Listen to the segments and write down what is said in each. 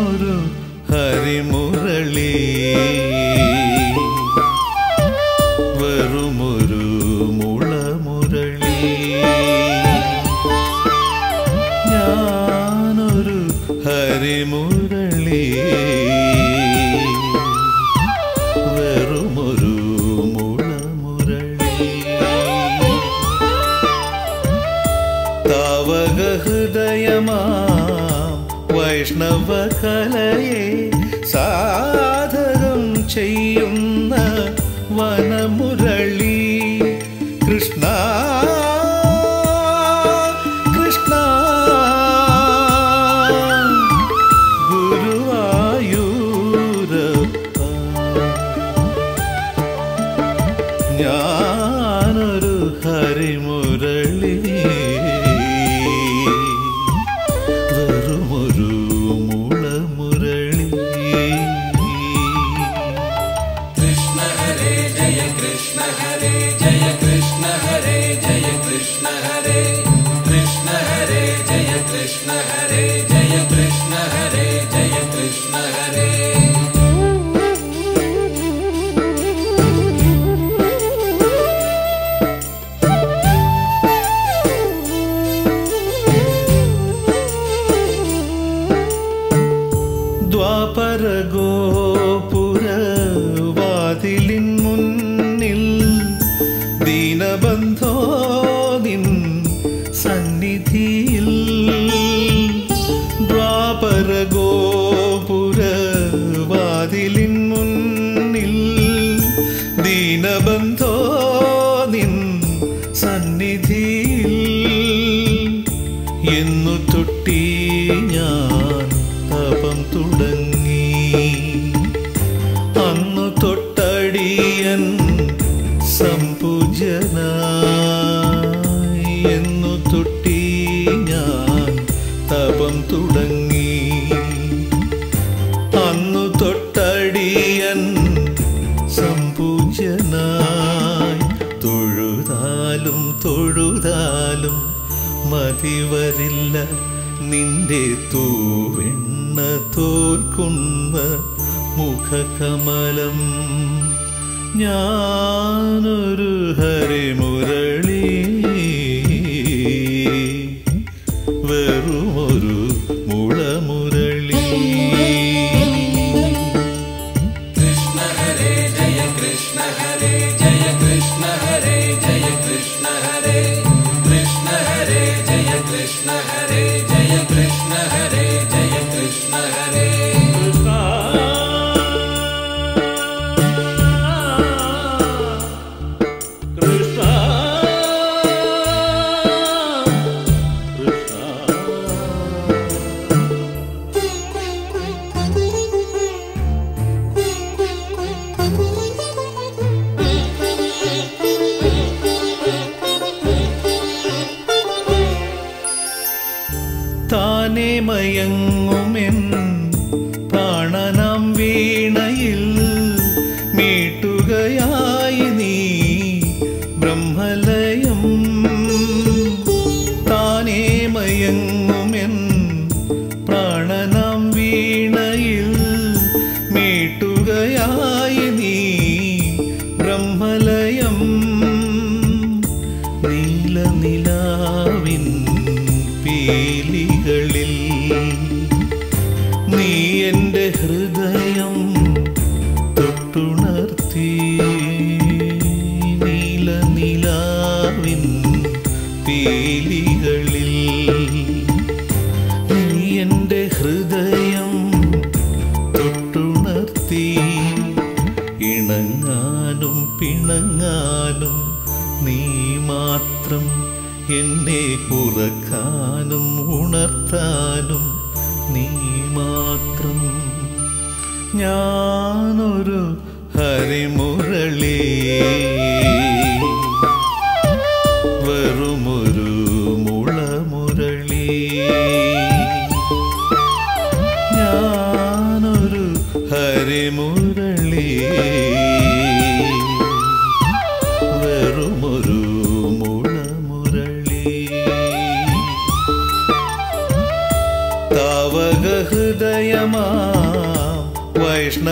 ഞാനൊരു ഹരിമുരളി വെറുമൊരു മുളമുരളി ഞാനൊരു ഹരിമുരളി വെറുമൊരു മുളമുരളി താവക ഹൃദയമാ വൈഷ്ണവ കലയെ സാധകം ചെയ്യുന്ന വനമുരളി കൃഷ്ണ കൃഷ്ണ ഗുരുവായൂരപ്പ ഞാനൊരു ഹരിമുരളി വെറുമൊരു മുളമുരളി कृष्ण हरे जय कृष्ण हरे जय कृष्ण हरे जय कृष्ण हरे कृष्ण हरे जय कृष्ण हरे जय कृष्ण हरे जय कृष्ण हरे ദ്വാപര ഗോപുര വാതിലിൻ മുന്നിൽ ദീനബന്ധോ നിൻ സന്നിധിയിൽ ദ്വാപര ഗോപുര വാതിലിൻ മുന്നിൽ ദീനബന്ധോ നിൻ സന്നിധിയിൽ എന്നു തൊട്ടി ഞാൻ തപം തുടങ്ങി അന്നു തൊട്ടടിയൻ സംപൂജനായി എന്നു തൊട്ടി ഞാൻ തപം തുടങ്ങി അന്നു തൊട്ടടിയൻ സംപൂജനായി തൊഴുതാലും തൊഴുതാലും മതിവരില്ല നിന്റെ തൂവെണ്ണ തോൽക്കുന്ന മുഖകമലം ഞാനൊരു ഹരിമുരളി വെറുമൊരു മുളമുരളി कृष्ण हरे जय कृष्ण हरे जय कृष्ण हरे जय कृष्ण हरे कृष्ण हरे जय कृष्ण हरे जय कृष्ण हरे जय कृष्ण हरे താനെ മയങ്ങുമെൻ പ്രാണനാം വീണയിൽ മീട്ടുകയായി നീ ബ്രഹ്മലയം താനെ മയങ്ങുമെൻ പ്രാണനാം വീണയിൽ മീട്ടുകയായി നീ ബ്രഹ്മലയം നീലനിലാവിൻ പീലികളിൽ നീ എൻ്റെ ഹൃദയം തൊട്ടുണർത്തി നീലനിലാവിൻ പീലികളിൽ നീ എൻ്റെ ഹൃദയം തൊട്ടുണർത്തി ഇണങ്ങാനും പിണങ്ങാനും നീ മാത്രം എന്നെ ഉറക്കാനും ഉണർത്താനും നീ മാത്രം ഞാനൊരു ഹരിമുരളി വെറുമൊരു മുളമുരളി ഞാനൊരു ഹരിമുരളി വെറുമൊരു മുളമുരളി താവക ഹൃദയമാ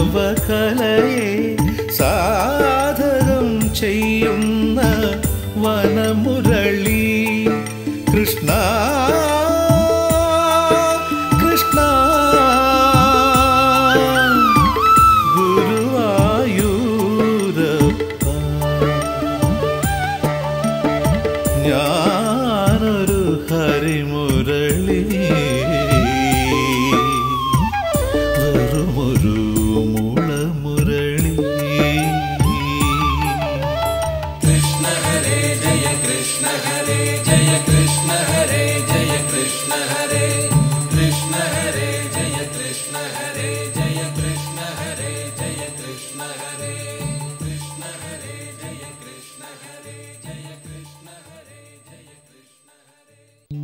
വൈഷ്ണവകലയെ സാധകം ചെയ്യുന്ന വനമുരളി കൃഷ്ണ കൃഷ്ണ ഗുരുവായൂരപ്പ ഞാനൊരു ഹരിമുരളി വെറുമൊരു മുളമുരളി कृष्ण हरे जय कृष्ण हरे जय कृष्ण हरे जय कृष्ण हरे कृष्ण हरे जय कृष्ण हरे जय कृष्ण हरे जय कृष्ण हरे कृष्ण हरे जय कृष्ण हरे जय कृष्ण हरे जय कृष्ण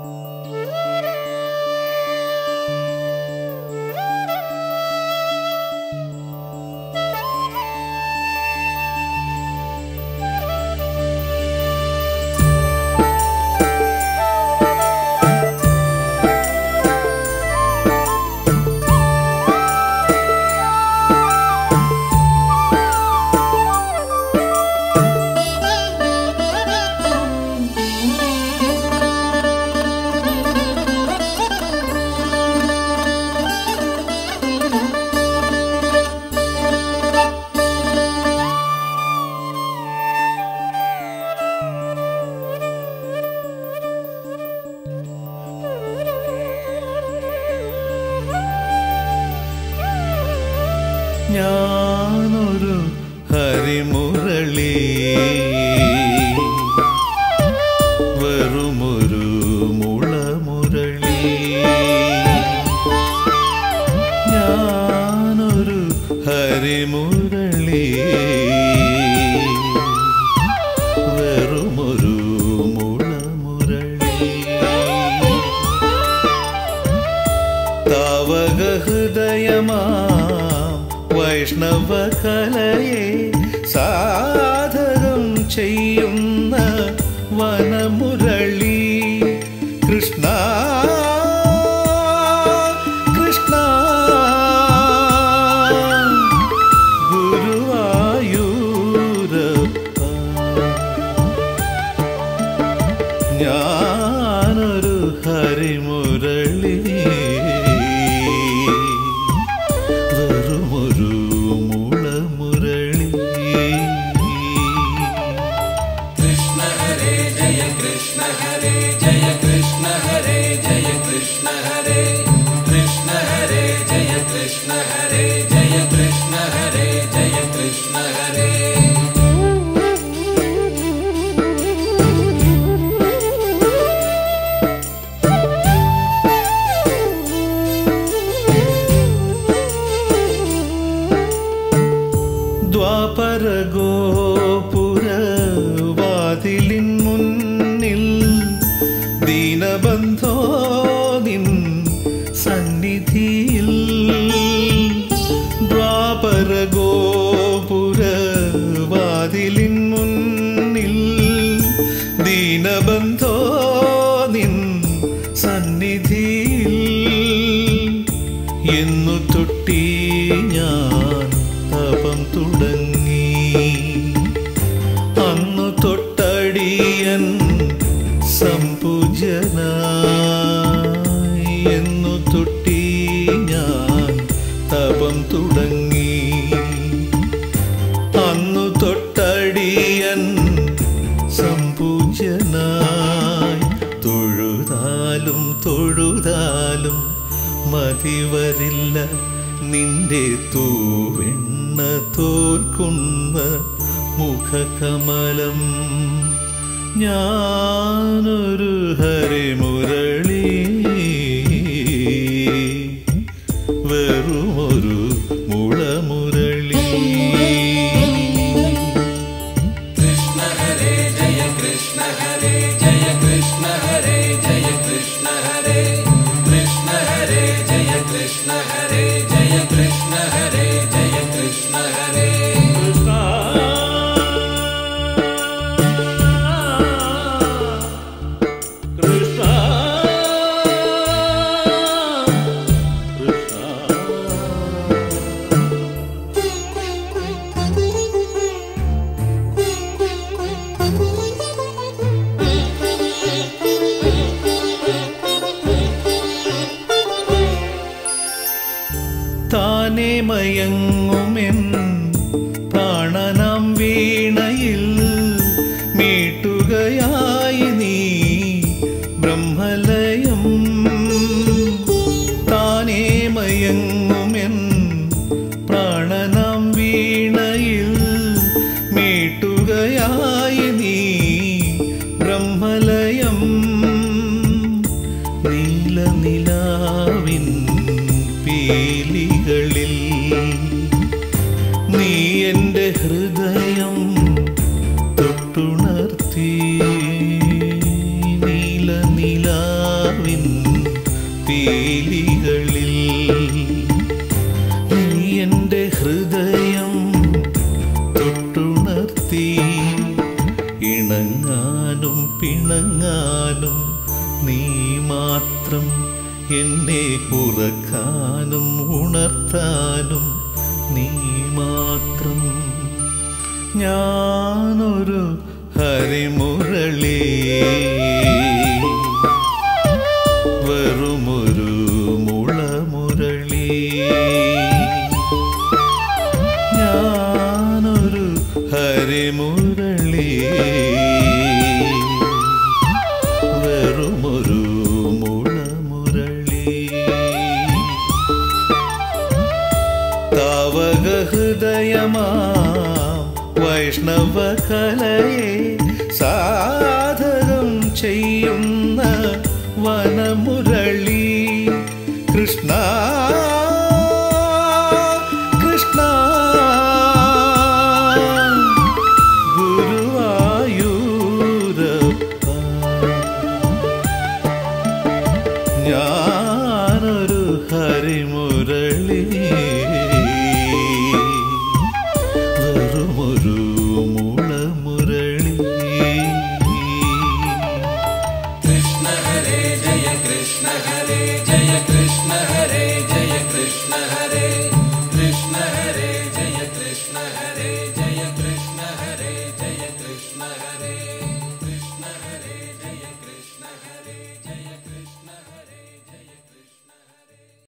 ഞാനൊരു ഹരിമുരളി വെറുമൊരു മുളമുരളി ഞാനൊരു ഹരിമുരളി വെറുമൊരു മുളമുരളി താവക ഹൃദയമാ വൈഷ്ണവകലയെ സാധകം ചെയ്യുന്ന വനമുരളി കൃഷ്ണ കൃഷ്ണ ഗുരുവായൂരപ്പ ഞാനൊരു ഹരിമുരളി വെറുമൊരു മുളമുരളി कृष्ण हरे जय कृष्ण हरे जय कृष्ण हरे जय कृष्ण हरे कृष्ण हरे जय कृष्ण हरे जय कृष्ण हरे जय कृष्ण हरे ദ്വാപരഗോപുരവാതിലിൻ മുന്നിൽ ദീനബന്ധോ നിൻ സന്നിധിയിൽ ദ്വാപരഗോപുരവാതിലിൻ മുന്നിൽ ദീനബന്ധോ നിൻ സന്നിധിയിൽ എന്നു തൊട്ടി ഞാൻ തപം തുടങ്ങി അന്നു തൊട്ടടിയൻ സംപൂജനായി എന്നു തൊട്ടി ഞാൻ തപം തുടങ്ങി അന്നു തൊട്ടടിയൻ സംപൂജനായി തൊഴുതാലും തൊഴുതാലും മതിവരില്ല നിന്റെ തൂവെണ്ണ തോൽക്കുന്ന മുഖകമലം ഞാനൊരു ഹരിമുരളി വെറുമൊരു മുളമുരളി कृष्ण हरे जय कृष्ण हरे जय कृष्ण हरे जय कृष्ण हरे कृष्ण हरे जय कृष्ण हरे जय कृष्ण हरे जय कृष्ण हरे കൃഷ്ണ ഇണങ്ങാനും പിണങ്ങാനും നീ മാത്രം എന്നെ ഉറക്കാനും ഉണർത്താനും നീ മാത്രം ഞാനൊരു ഹരിമുരളി